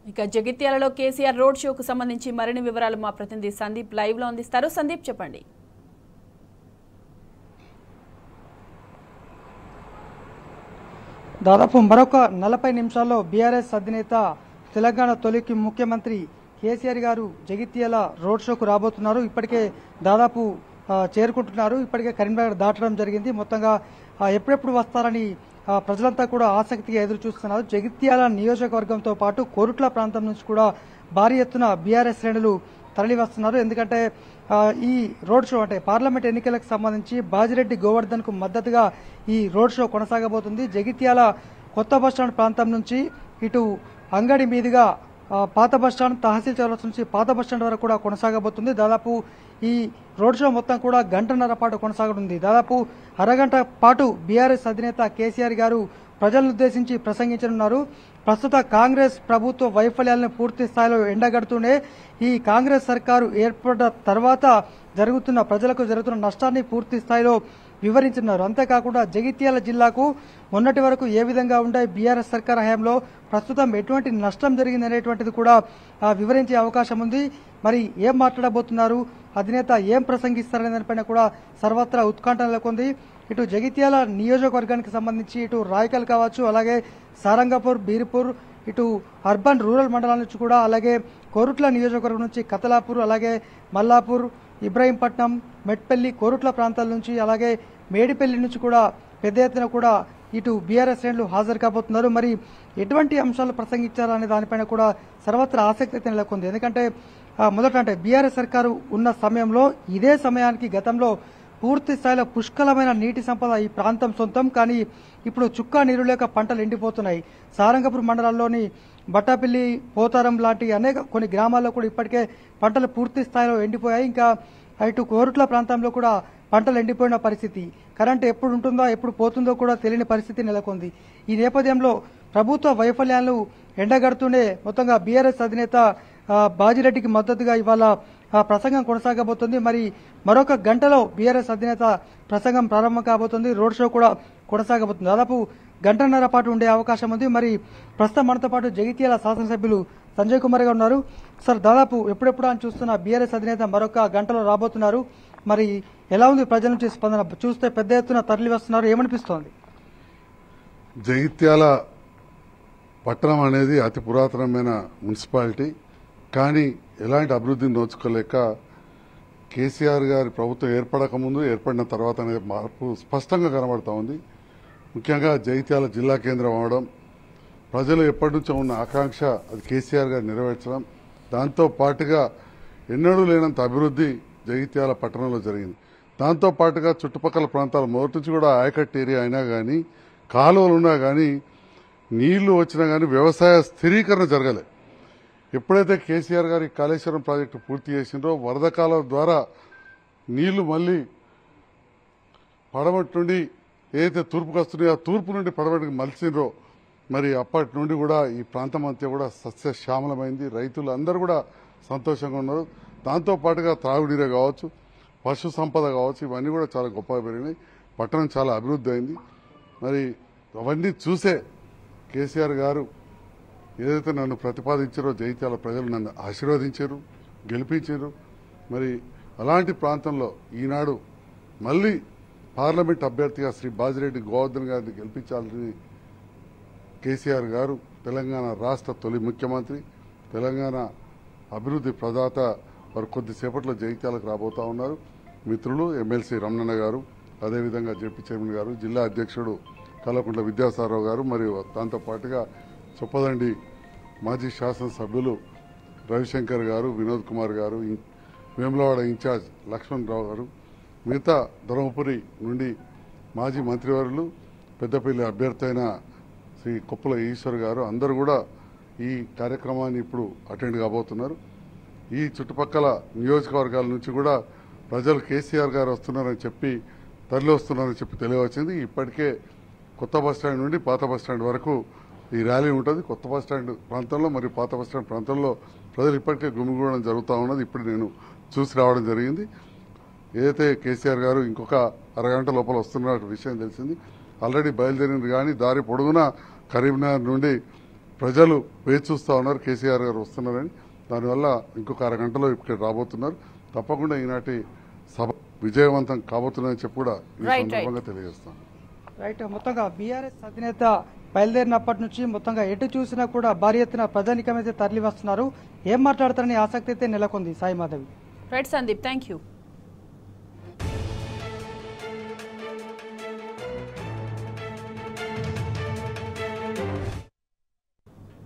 ఇక జగిత్యాలలో కేసీఆర్ రోడ్ షోకు సంబంధించి మరిన్ని వివరాలు మా ప్రతినిధి సందీప్ లైవ్ లో అందిస్తారు సందీప్ చెప్పండి దాదాపు మరొక నలభై నిమిషాల్లో బీఆర్ఎస్ అధినేత తెలంగాణ తొలికి ముఖ్యమంత్రి కేసీఆర్ గారు జగిత్యాల రోడ్ షోకు రాబోతున్నారు ఇప్పటికే దాదాపు ఆ, చేరుకుంటున్నారు ఇప్పటికే కరీంనగర్ దాటడం జరిగింది మొత్తంగా ఆ, ఎప్పుడెప్పుడు వస్తారని ఆ, ప్రజలంతా కూడా ఆసక్తిగా ఎదురు చూస్తున్నారు జగిత్యాల నియోజకవర్గంతో పాటు కోరుట్ల ప్రాంతం నుంచి కూడా భారీ ఎత్తున బీఆర్ఎస్ శ్రేణులు తరలి వస్తున్నారు ఎందుకంటే ఆ, ఈ రోడ్ షో అంటే పార్లమెంట్ ఎన్నికలకు సంబంధించి బాజిరెడ్డి గోవర్ధన్ కు మద్దతుగా ఈ రోడ్ షో కొనసాగబోతుంది జగిత్యాల కొత్త బస్టాండ్ ప్రాంతం నుంచి ఇటు అంగడి మీదుగా ఆ, పాత బస్టాండ్ తహసీల్ చౌరస్ నుంచి పాత బస్టాండ్ వరకు కూడా కొనసాగబోతుంది దాదాపు ఈ రోడ్ షో మొత్తం కూడా గంటన్నర పాటు కొనసాగనుంది దాదాపు అరగంట పాటు బీఆర్ఎస్ అధినేత కేసీఆర్ గారు ప్రజలను ఉద్దేశించి ప్రసంగించనున్నారు ప్రస్తుత కాంగ్రెస్ ప్రభుత్వ వైఫల్యాలను పూర్తి స్థాయిలో ఎండగడుతూనే ఈ కాంగ్రెస్ సర్కారు ఏర్పడ్డ తర్వాత జరుగుతున్న ప్రజలకు జరుగుతున్న నష్టాన్ని పూర్తి స్థాయిలో వివరించున్నారు అంతేకాకుండా జగిత్యాల జిల్లాకు మొన్నటి వరకు ఏ విధంగా ఉండే బీఆర్ఎస్ సర్కార్ హయాంలో ప్రస్తుతం ఎటువంటి నష్టం జరిగింది అనేటువంటిది కూడా ఆ, వివరించే అవకాశం ఉంది మరి ఏం మాట్లాడబోతున్నారు అధినేత ఏం ప్రసంగిస్తారనే దానిపైన కూడా సర్వత్రా ఉత్కంఠ నెలకొంది ఇటు జగిత్యాల నియోజకవర్గానికి సంబంధించి ఇటు రాయకల్ కావచ్చు అలాగే సారంగపూర్ బీర్పూర్ ఇటు అర్బన్ రూరల్ మండలాల నుంచి కూడా అలాగే కోరుట్ల నియోజకవర్గం నుంచి కతలాపూర్ అలాగే మల్లాపూర్ ఇబ్రాహీంపట్నం మెట్పల్లి కోరుట్ల ప్రాంతాల నుంచి అలాగే మేడిపల్లి నుంచి కూడా పెద్ద ఎత్తున కూడా ఇటు బీఆర్ఎస్ శ్రేణులు హాజరు కాబోతున్నారు మరి ఎటువంటి అంశాలు ప్రసంగించారనే దానిపైన కూడా సర్వత్రా ఆసక్తి అయితే నెలకొంది ఎందుకంటే ఆ, మొదట అంటే బీఆర్ఎస్ సర్కారు ఉన్న సమయంలో ఇదే సమయానికి గతంలో పూర్తి స్థాయిలో పుష్కలమైన నీటి సంపద ఈ ప్రాంతం సొంతం కానీ ఇప్పుడు చుక్కా నీరు లేక పంటలు ఎండిపోతున్నాయి సారంగపూర్ మండలాల్లోని బట్టాపల్లి పోతారం లాంటి అనేక కొన్ని గ్రామాల్లో కూడా ఇప్పటికే పంటలు పూర్తి స్థాయిలో ఎండిపోయాయి ఇంకా ఇటు కోరుట్ల ప్రాంతంలో కూడా పంటలు ఎండిపోయిన పరిస్థితి కరెంట్ ఎప్పుడు ఉంటుందో ఎప్పుడు పోతుందో కూడా తెలియని పరిస్థితి నెలకొంది ఈ నేపథ్యంలో ప్రభుత్వ వైఫల్యాలను ఎండగడుతూనే మొత్తంగా బీఆర్ఎస్ అధినేత ఆ, బాజిరెడ్డికి మద్దతుగా ఇవాళ ఆ, ప్రసంగం కొనసాగబోతుంది మరి మరొక గంటలో బీఆర్ఎస్ అధినేత ప్రసంగం ప్రారంభం కాబోతుంది రోడ్ షో కూడా కొనసాగబోతుంది దాదాపు గంటన్నర పాటు ఉండే అవకాశం ఉంది మరి ప్రస్తుతం మనతో పాటు జగిత్యాల శాసనసభ్యులు సంజయ్ కుమార్ గారు ఉన్నారు సార్ దాదాపు ఎప్పుడెప్పుడు అని చూస్తున్న బీఆర్ఎస్ అధినేత మరొక గంటలో రాబోతున్నారు మరి ఎలా ఉంది ప్రజల నుంచి స్పందన చూస్తే పెద్ద ఎత్తున తరలి వస్తున్నారు ఏమనిపిస్తోంది జగిత్యాల పట్టణం అనేది అతి పురాతనమైన మున్సిపాలిటీ కానీ ఎలాంటి అభివృద్ధిని నోచుకోలేక కేసీఆర్ గారి ప్రభుత్వం ఏర్పడక ముందు ఏర్పడిన తర్వాత అనే మార్పు స్పష్టంగా కనబడతా ఉంది ముఖ్యంగా జగిత్యాల జిల్లా కేంద్రం అవడం ప్రజలు ఎప్పటి నుంచో ఉన్న ఆకాంక్ష అది కేసీఆర్ గారు నెరవేర్చడం దాంతో పాటుగా ఎన్నడూ లేనంత అభివృద్ధి జగిత్యాల పట్టణంలో జరిగింది దాంతో పాటుగా చుట్టుపక్కల ప్రాంతాలు మొదటి నుంచి కూడా ఆయకట్టు ఏరియా అయినా కానీ కాలువలు ఉన్నా కానీ నీళ్లు వచ్చినా కానీ వ్యవసాయ స్థిరీకరణ జరగలే ఎప్పుడైతే కేసీఆర్ గారి కాళేశ్వరం ప్రాజెక్టు పూర్తి చేసిండ్రో వరద కాలం ద్వారా నీళ్లు మళ్ళీ పడమటి నుండి ఏదైతే తూర్పుకు వస్తున్నాయో ఆ తూర్పు నుండి పడమటికి మలిసిండ్రో మరి అప్పటి నుండి కూడా ఈ ప్రాంతం అంతా కూడా సస్యశ్యామలమైంది రైతులు అందరూ కూడా సంతోషంగా ఉన్నారు దాంతో పాటుగా త్రాగునీరే కావచ్చు పశు సంపద కావచ్చు ఇవన్నీ కూడా చాలా గొప్పగా పెరిగినాయి పట్టణం చాలా అభివృద్ధి అయింది మరి అవన్నీ చూసే కేసీఆర్ గారు ఏదైతే నన్ను ప్రతిపాదించారో జైత్యాల ప్రజలు నన్ను ఆశీర్వదించారు గెలిపించారు మరి అలాంటి ప్రాంతంలో ఈనాడు మళ్ళీ పార్లమెంట్ అభ్యర్థిగా శ్రీ బాజిరెడ్డి గోవర్ధన్ గారిని గెలిపించాలని కేసీఆర్ గారు తెలంగాణ రాష్ట్ర తొలి ముఖ్యమంత్రి తెలంగాణ అభివృద్ధి ప్రదాత వారు కొద్దిసేపట్లో జగిత్యాలకు రాబోతా ఉన్నారు మిత్రులు ఎమ్మెల్సీ రమణన్న గారు అదేవిధంగా జెపి చైర్మన్ గారు జిల్లా అధ్యక్షుడు కల్వకుంట్ల విద్యాసారావు గారు మరియు దాంతో పాటుగా చొప్పదండి మాజీ శాసనసభ్యులు రవిశంకర్ గారు వినోద్ కుమార్ గారు ఇం- వేములవాడ ఇన్ఛార్జ్ లక్ష్మణ్ రావు గారు మిగతా ధర్మపురి నుండి మాజీ మంత్రివర్యులు పెద్దపల్లి అభ్యర్థి అయిన శ్రీ కొప్పుల ఈశ్వర్ గారు అందరూ కూడా ఈ కార్యక్రమాన్ని ఇప్పుడు అటెండ్ కాబోతున్నారు ఈ చుట్టుపక్కల నియోజకవర్గాల నుంచి కూడా ప్రజలు కేసీఆర్ గారు వస్తున్నారని చెప్పి తరలి వస్తున్నారని చెప్పి తెలియవచ్చింది ఇప్పటికే కొత్త బస్టాండ్ నుండి పాత బస్టాండ్ వరకు ఈ ర్యాలీ ఉంటుంది కొత్త బస్టాండ్ ప్రాంతంలో మరియు పాత బస్టాండ్ ప్రాంతంలో ప్రజలు ఇప్పటికే గుమిగూడడం జరుగుతూ ఉన్నది ఇప్పుడు నేను చూసి రావడం జరిగింది ఏదైతే కేసీఆర్ గారు ఇంకొక అరగంట లోపల వస్తున్న విషయం తెలిసింది ఆల్రెడీ బయలుదేరింది కానీ దారి పొడుగునా కరీంనగర్ నుండి ప్రజలు వేచి చూస్తా ఉన్నారు కేసీఆర్ గారు వస్తున్నారని దానివల్ల ఇంకొక అరగంటలో ఇక్కడ రాబోతున్నారు తప్పకుండా ఈనాటి సభ విజయవంతం కాబోతుందని చెప్పి కూడా ఈ Right, right. సందర్భంగా తెలియజేస్తాను రైట్ మొత్తంగా బీఆర్ఎస్ అధినేత బయలుదేరినప్పటి నుంచి మొత్తంగా ఎటు చూసినా కూడా భారీ ఎత్తున ప్రజానికమైతే తరలి వస్తున్నారు ఏం మాట్లాడతారని ఆసక్తి అయితే నెలకొంది Sai Madhavi right Sandeep thank you